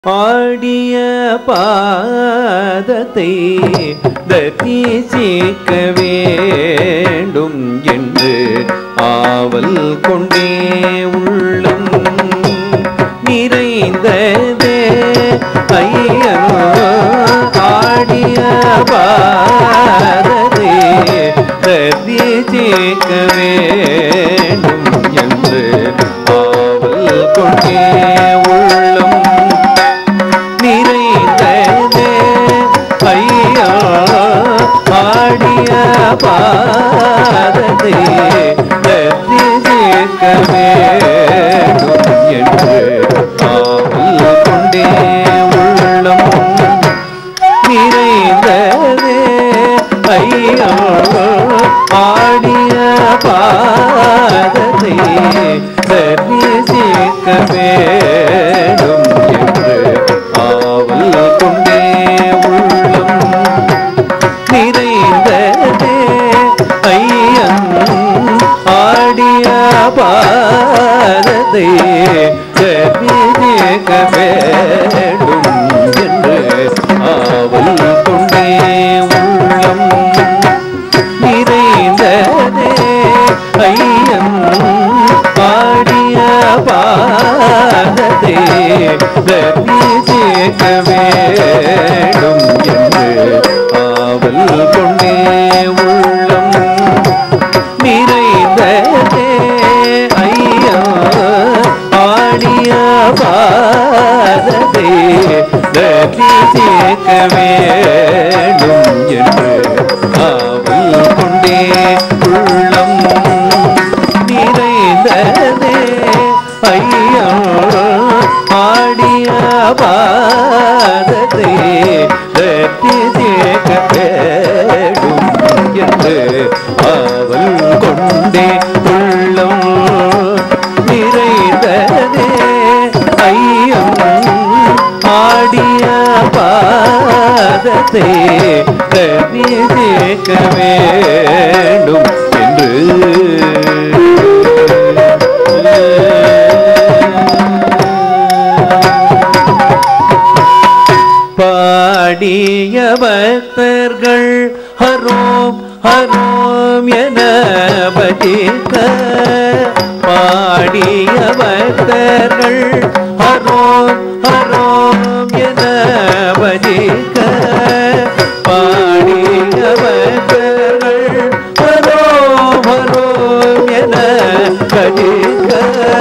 ஆடிய பாதத்தை தரிசிக்க வேண்டும் என்று ஆவல் கொண்டே உள்ளம் நிறைந்ததே ஐயன் ஆடிய பாதத்தை தரிசிக்க வேண்டும் என்று ஆவல் கொண்டே உள்ளம் நிறைந்ததே ஐயா பாடிய பாதத்தை தரிசிக்க வேண்டும் என்று ஆவல் கொண்டே உள்ளம் நிறைந்ததே ஐயா ஆடிய பாதத்தை தரிசிக்க வேண்டும் என்று ஆவல் கொண்டே உள்ளம் நிறைந்ததே ஐயன் ஆடிய பாதத்தை தெரிவிக்க வேண்டும் என்று ஆவல் கொண்டே உள்ளம் நிறைந்ததே ஐயன் ஆடிய பாதத்தை தெரிவிக்க வேண்டும் என்று ஆவல் கொண்டே உள்ளம் நிறைந்ததே ஐயா ஆடிய பாதத்தை தரிசிக்க வேண்டும் என்று ஆவல் கொண்டே உள்ளம் நிறைந்ததே ஐயா ஆடிய பாதத்தை தரிசிக்க வேண்டும் என்று ஆவல் கொண்டே உள்ளம் நிறைந்ததே ஐயம் ஆடிய பாதத்தை தரிசிக்க வேண்டும் என்று பாடிய பக்தர்கள் ஹரோம் ஹரோம் என பஜிக்க பாடிய பக்தர்கள் ஹரோம் ஹரோம் என பஜிக்க பாடிய பக்தர்கள் ஹரோம் ஹரோம் என பஜிக்க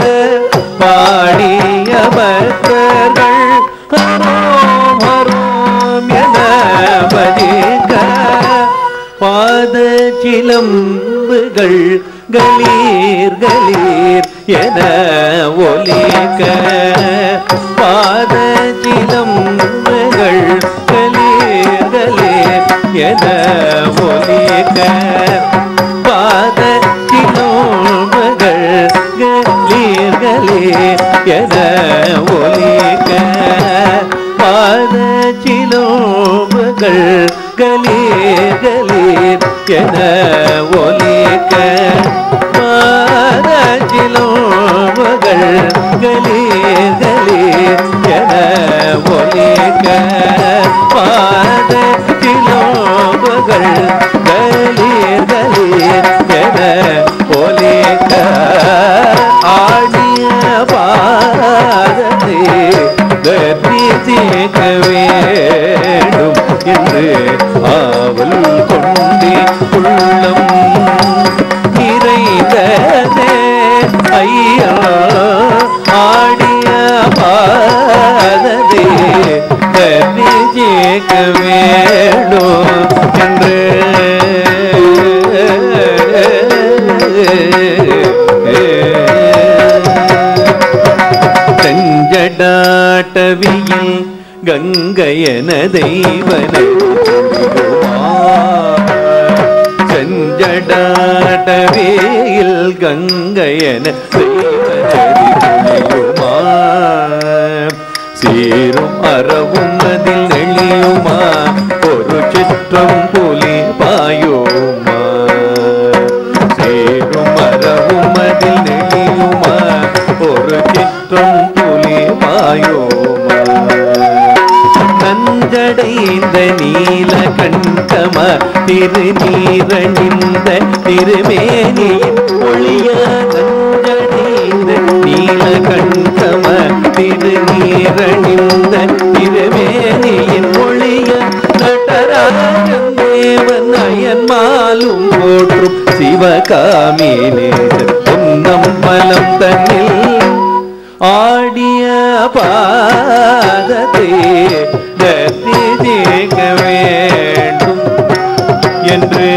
பாடிய பக்தர்கள் ஹரோம் ஹரோம் என பஜிக்க பாத சிலம்புகள் களீர் களீர் என ஒலிக்க பாத சிலம்புகள் களீர் களீர் என ஒலிக்க பாத சிலம்புகள் களீர் களீர் என ஒலிக்க பாத சிலோம்புகள் கலீர் கலீர் என ஒலிக்க பாத சிலோம்புகள் கலீர் கலீர் என ஒலிக்க பாத சிலோம்புகள் கலீர் கலீர் என ஒலிக்க ஆடிய பாதத்தை தரிசிக்க வேண்டும் என்று ஆவல் கொண்டே உள்ளம் நிறைந்ததே ஐயா ஆடிய பாதத்தை தரிசிக்க வேண்டும் என்று செஞ்சடாட்டவியில் கங்கையன தெய்வன செஞ்சடாட்டவியில் கங்கையன தெய்வனதியுமா சீரும் அறவும் அதில் நெளியுமா ஒரு சிற்றம் புலி பாயோமா சீரும் அறவும் அதில் நெளியுமா ஒரு சிற்றம் புலி பாயோமா கஞ்சடைந்த நீல கண்டம திருநீரணிந்த திருமேனியின் ஒளிய கஞ்சடைந்த நீல கண்டம திருநீரணிந்த திருமேனியின் ஒளிய நடராஜன் தேவன் அயன்மாலும் போற்றும் சிவகாமினே பொன்னம் மலம் தன்னில் ஆடிய பாதத்தை தரிசிக்க வேண்டும் என்று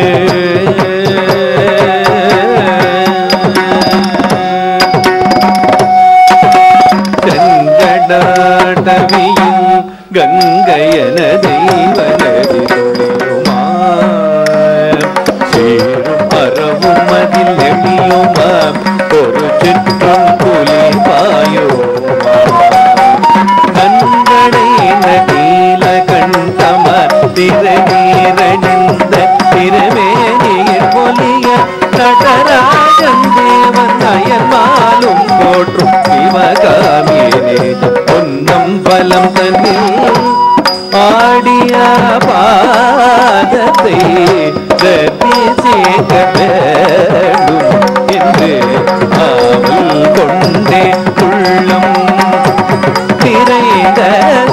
செங்கடாட்டவியும் கங்கையன தெய்வனதி தொழிலுமா சீரும் அறவும் அதில் எளியுமா ஒரு சிற்றம் புலி பாயோமா கண்கடைன நீல கண்டம திருநீரணிந்த திருமேனியின் பொலிய நடராஜன் தேவன் அயன்மாலும் போற்றும் சிவகாமியனே பொன்னம் பலம் தன்னில் ஆடிய பாதத்தை தரிசிக்க வேண்டும் என்று ஆவல் கொண்டே உள்ளம் நிறைந்த